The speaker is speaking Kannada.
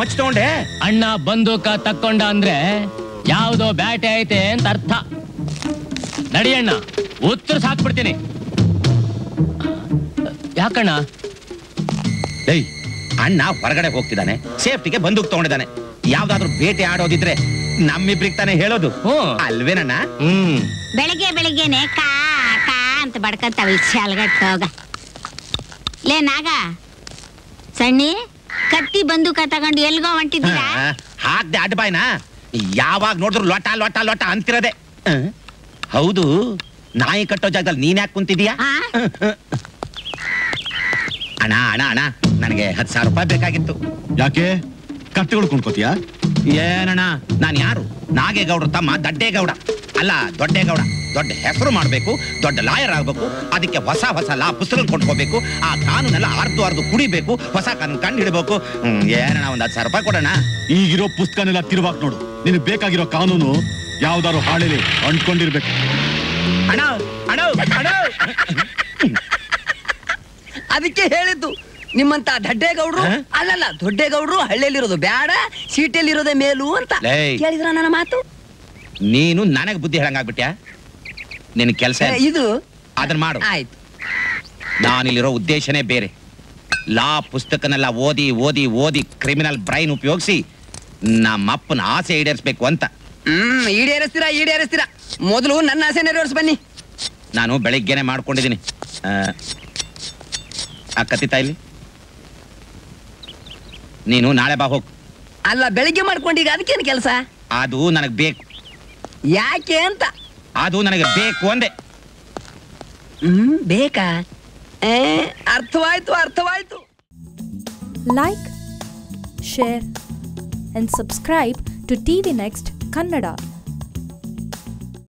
ಮಚ್ ತಗೊಂಡೆ ಅಣ್ಣ ಬಂದೂಕ ತಕ್ಕೊಂಡ ಅಂದ್ರೆ ಯಾವ್ದೋ ಬ್ಯಾಟೆ ಐತೆ ಅಂತ ಅರ್ಥ ನಡಿಯಣ್ಣ ಉತ್ತರ ಸಾಕ್ಬಿಡ್ತೀನಿ ಯಾಕಣ್ಣ ಏಯ್ ಅಣ್ಣ ಹೊರಗಡೆ ಹೋಗ್ತಿದ್ದಾನೆ ಸೇಫ್ಟಿಗೆ ಬಂದೂಕ್ ತಗೊಂಡಿದ್ದಾನೆ ಯಾವ್ದಾದ್ರು ಬೇಟೆ ಆಡೋದಿದ್ರೆ ನಮ್ಮಿಬ್ರಿಗೆ ತಾನೇ ಹೇಳೋದು ಹ್ಮ್. ಅಲ್ವೇನಣ್ಣ ಹ್ಮ್ ಬೆಳಗ್ಗೆ ಬೆಳಿಗ್ಗೆನೆ ಕಾ ಕಾ ಅಂತ ಬಡ್ಕಂತಾವ ಶಾಲ್ಗಟ್ಟೋಗ ಲೇ ನಾಗ ಸಣ್ಣಿ ಕತ್ತಿ ಬಂದೂಕ ತಗೊಂಡು ಎಲ್ಗೋ ಹೊಂಟಿದ್ದೀರಾ ಹಾಕ್ದೆ ಅಡ್ಬಾಯ್ನ ಯಾವಾಗ ನೋಡಿದ್ರು ಲೊಟ ಲೊಟ ಲೊಟ ಅಂತಿರದೆ ಆ? ಹೌದು ನಾಯಿ ಕಟ್ಟೋ ಜಾಗದಲ್ಲಿ ನೀನ್ ಯಾಕೆ ಕುಂತಿದೀಯಾ ಆ? ಅಣ್ಣ ಅಣ್ಣ ಅಣ್ಣ ನನಗೆ ಹತ್ತು ಸಾವಿರ ರೂಪಾಯಿ ಬೇಕಾಗಿತ್ತು ಯಾಕೆ ಕತ್ತೆಗಳು ಕೊಂಡ್ಕೋತೀಯಾ ಏನಣ್ಣ ನಾನು ಯಾರು ನಾಗೇಗೌಡ್ರ ತಮ್ಮ ದಡ್ಡೇಗೌಡ ಅಲ್ಲ ದೊಡ್ಡೇಗೌಡ ದೊಡ್ಡ ಹೆಸರು ಮಾಡಬೇಕು ದೊಡ್ಡ ಲಾಯರ್ ಆಗ್ಬೇಕು ಅದಕ್ಕೆ ಹೊಸ ಹೊಸ ಲಾ ಪುಸ್ತಕ ಕೊಂಡ್ಕೋಬೇಕು ಆ ಕಾನೂನೆಲ್ಲ ಅರ್ದು ಅರ್ದು ಕುಡಿಬೇಕು ಹೊಸ ಕಾನೂನು ಕಂಡು ಹಿಡಬೇಕು ಹ್ಮ್ ಏನಣ್ಣ ಒಂದ್ ಹತ್ತು ಸಾವಿರ ರೂಪಾಯಿ ಕೊಡೋಣ ಈಗಿರೋ ಪುಸ್ತಕನೆಲ್ಲ ತಿರುವಾಕ್ ನೋಡು ನಿನಗೆ ಬೇಕಾಗಿರೋ ಕಾನೂನು ಯಾವ್ದಾರು ಹಾಳೆಲಿ ಅಂಟ್ಕೊಂಡಿರ್ಬೇಕು ಅಣ್ಣ ಅಣ್ಣ ಅಣ್ಣ ಅದಕ್ಕೆ ಹೇಳಿದ್ದು ನಿಮ್ಮಂತ ದಡ್ಡೇಗೌಡ್ರು ಹ? ಅಲ್ಲಲ್ಲ ದೊಡ್ಡೇಗೌಡ್ರು ಹಳ್ಳಿಯಲ್ಲಿರೋದು ಬೇಡ ಸೀಟಲ್ಲಿರೋದೇ ಮೇಲು ಅಂತ ಲೇ. ಕೇಳಿದ್ರ ನನ್ನ ಮಾತು ನೀನು ನನಗೆ ಬುದ್ಧಿ ಹೇಳಂಗಾಗ್ಬಿಟ್ಯಾ ನಿನ್ ಕೆಲಸ ಏ, ಇದು ಅದನ್ನ ಮಾಡು ಆಯ್ತು ನಾನಿಲ್ಲಿರೋ ಉದ್ದೇಶನೇ ಬೇರೆ ಲಾ ಪುಸ್ತಕನೆಲ್ಲ ಓದಿ ಓದಿ ಓದಿ ಕ್ರಿಮಿನಲ್ ಬ್ರೈನ್ ಉಪಯೋಗಿಸಿ ನಮ್ಮಪ್ಪನ ಆಸೆ ಈಡೇರಿಸ್ಬೇಕು ಅಂತ ಹ್ಮ್ ಈಡೇರಿಸ್ತೀರಾ ಈಡೇರಿಸ್ತೀರಾ ಮೊದಲು ನನ್ನ ಆಸೆ ನೆರವೇರಿಸ್ ಬನ್ನಿ ನಾನು ಬೆಳಿಗ್ಗೆನೆ ಮಾಡ್ಕೊಂಡಿದ್ದೀನಿ ಆ, ಆ ಕತ್ತಿತಾ ಇಲ್ಲಿ ನೀನು ನಾಳೆ ಬಾ ಹೋಗ್ ಅಲ್ಲ ಬೆಳಿಗ್ಗೆ ಮಾಡ್ಕೊಂಡೀಗ ಅದಕ್ಕೇನು ಕೆಲಸ ಅದು ನನಗೆ ಬೇಕು ಯಾಕೆ ಅಂತ ಅದು ನನಗೆ ಬೇಕು ಅಂದೆ ಹ್ಮ್ ಬೇಕಾ ಏ ಅರ್ಥವಾಯ್ತು ಅರ್ಥವಾಯ್ತು like, share, and subscribe to TV Next Kannada.